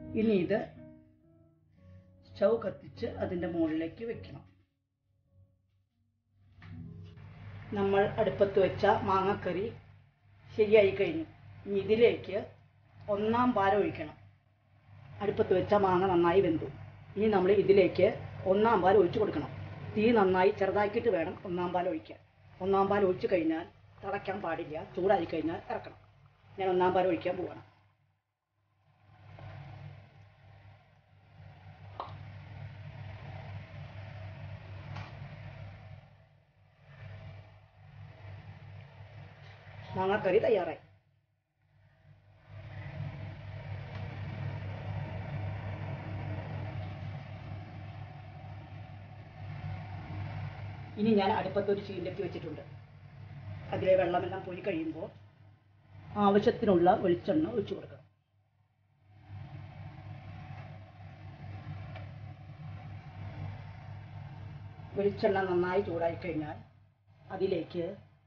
ഇനി ഇത് സ്റ്റൗ കത്തിച്ച് അതിൻ്റെ മുകളിലേക്ക് വെക്കണം നമ്മൾ അടുപ്പത്ത് വെച്ച മാങ്ങക്കറി ശരിയായി കഴിഞ്ഞു ഇനി ഇതിലേക്ക് ഒന്നാം പാൽ ഒഴിക്കണം അടുപ്പത്ത് വെച്ച മാങ്ങ നന്നായി വെന്തു ഇനി നമ്മൾ ഇതിലേക്ക് ഒന്നാം പാൽ ഒഴിച്ചു കൊടുക്കണം തീ നന്നായി ചെറുതാക്കിയിട്ട് വേണം ഒന്നാം പാൽ ഒഴിക്കാൻ ഒന്നാം പാൽ ഒഴിച്ചു കഴിഞ്ഞാൽ തിളയ്ക്കാൻ പാടില്ല ചൂടായി കഴിഞ്ഞാൽ ഇറക്കണം ഞാൻ ഒന്നാം പാൽ ഒഴിക്കാൻ പോവാണ് മാങ്ങാക്കറി തയ്യാറായി ഇനി ഞാൻ അടുപ്പത്ത് ഒരു ചീലക്ക് വെച്ചിട്ടുണ്ട് അതിലെ വെള്ളമെല്ലാം പോയി കഴിയുമ്പോൾ ആവശ്യത്തിനുള്ള വെളിച്ചെണ്ണ ഒഴിച്ചു കൊടുക്കണം വെളിച്ചെണ്ണ നന്നായി ചൂടായി കഴിഞ്ഞാൽ അതിലേക്ക്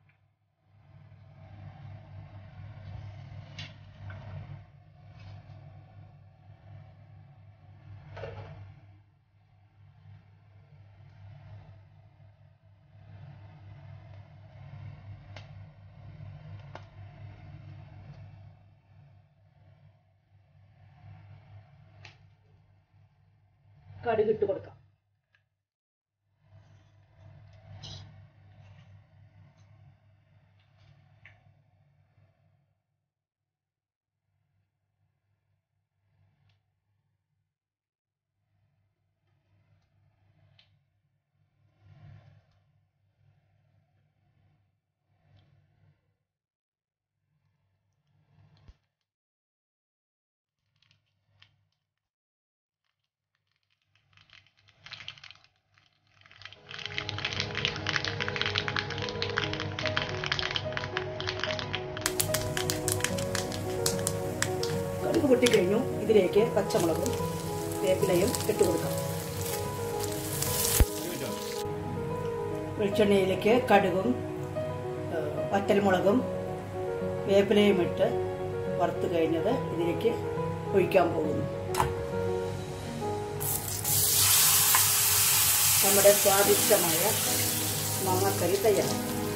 കടുകിട്ട് കൊടുക്കാം കടുക് പൊട്ടിക്കഴിഞ്ഞു ഇതിലേക്ക് പച്ചമുളകും വേപ്പിലയും ഇട്ട് കൊടുക്കാം വെളിച്ചെണ്ണയിലേക്ക് കടുകും ഏഹ്, വറ്റൽമുളകും വേപ്പിലയും ഇട്ട് വറുത്ത് കഴിഞ്ഞത് ഇതിലേക്ക് ഒഴിക്കാൻ പോകുന്നു നമ്മുടെ സ്വാദിഷ്ടമായ മാങ്ങക്കറി തയ്യാറാണ്